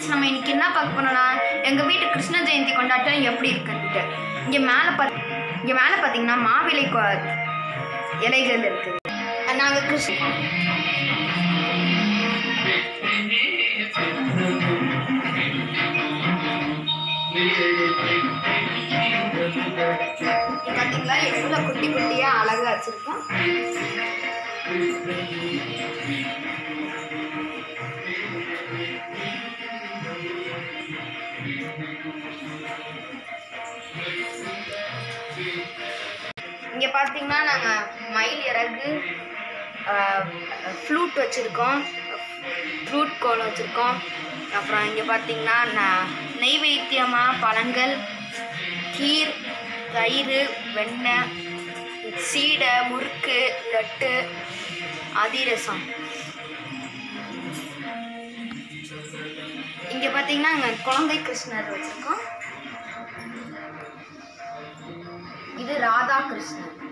நம்ம இன்னைக்கு என்ன பார்க்க போனோம்னா எங்கள் வீட்டு கிருஷ்ண ஜெயந்தி கொண்டாட்டம் எப்படி இருக்குன்ட்டு இங்கே மேலே பார்த்து இங்கே மேலே பார்த்தீங்கன்னா மாவிலை கொ இலைகள் இருக்குது நாங்கள் கிருஷ்ண இங்க பார்த்தீங்களா எவ்வளோ குட்டி குட்டியாக அழகாக வச்சுருக்கோம் இங்கே பார்த்தீங்கன்னா நாங்கள் மயில் இறகு ஃப்ளூட் வச்சுருக்கோம் ஃப்ளூட் கோல் வச்சுருக்கோம் அப்புறம் இங்கே பார்த்தீங்கன்னா ந- நெய்வேத்தியமாக பழங்கள் கீர் தயிர் வெண்ணெய் சீடை முறுக்கு லட்டு அதிரசம் இங்கே பார்த்தீங்கன்னா அங்கே குழந்தை கிருஷ்ணர் வச்சுருக்கோம் இது ராதா கிருஷ்ணன்